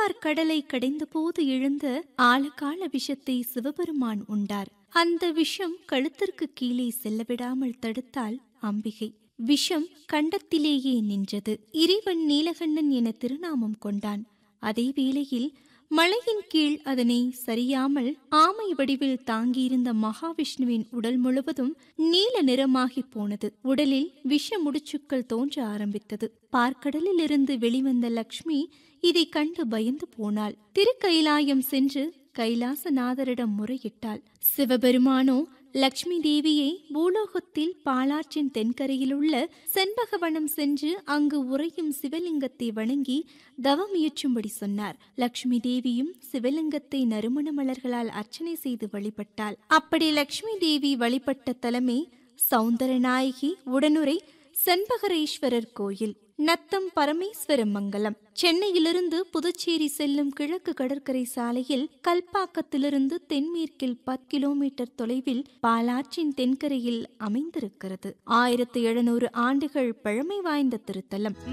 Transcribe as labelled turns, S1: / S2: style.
S1: திருப்பார் கடலை கடைந்தபோது எழுந்த ஆழகால விஷத்தை சிவபெருமான் உண்டார் அந்த விஷம் கழுத்திற்கு கீழே செல்லவிடாமல் தடுத்தாள் அம்பிகை விஷம் கண்டத்திலேயே நின்றது இறைவன் நீலகண்ணன் என திருநாமம் கொண்டான் அதே வேளையில் மலையின் கீழ் அதனை சரியாமல் ஆமை வடிவில் தாங்கியிருந்த மகாவிஷ்ணுவின் உடல் முழுவதும் நீல நிறமாகி போனது உடலில் விஷ முடிச்சுக்கள் தோன்ற ஆரம்பித்தது பார்க்கடலிலிருந்து வெளிவந்த லக்ஷ்மி இதை கண்டு பயந்து போனாள் திருக்கைலாயம் சென்று கைலாசநாதரிடம் முறையிட்டாள் சிவபெருமானோ லக்ஷ்மி தேவியை பூலோகத்தில் பாலாற்றின் தென்கரையிலுள்ள செண்பகவனம் சென்று அங்கு உறையும் சிவலிங்கத்தை வணங்கி தவம் இயற்றும்படி சொன்னார் லக்ஷ்மி தேவியும் சிவலிங்கத்தை நறுமண மலர்களால் அர்ச்சனை செய்து வழிபட்டாள் அப்படி லக்ஷ்மி தேவி வழிபட்ட தலமே சௌந்தரநாயகி உடனுரை செண்பகரேஸ்வரர் கோயில் நத்தம் பரமேஸ்வர மங்கலம் சென்னையிலிருந்து புதுச்சேரி செல்லும் கிழக்கு கடற்கரை சாலையில் கல்பாக்கத்திலிருந்து தென்மேற்கில் பத்து கிலோமீட்டர் தொலைவில் பாலாற்றின் தென்கரையில் அமைந்திருக்கிறது ஆயிரத்தி எழுநூறு ஆண்டுகள் பழமை வாய்ந்த திருத்தலம்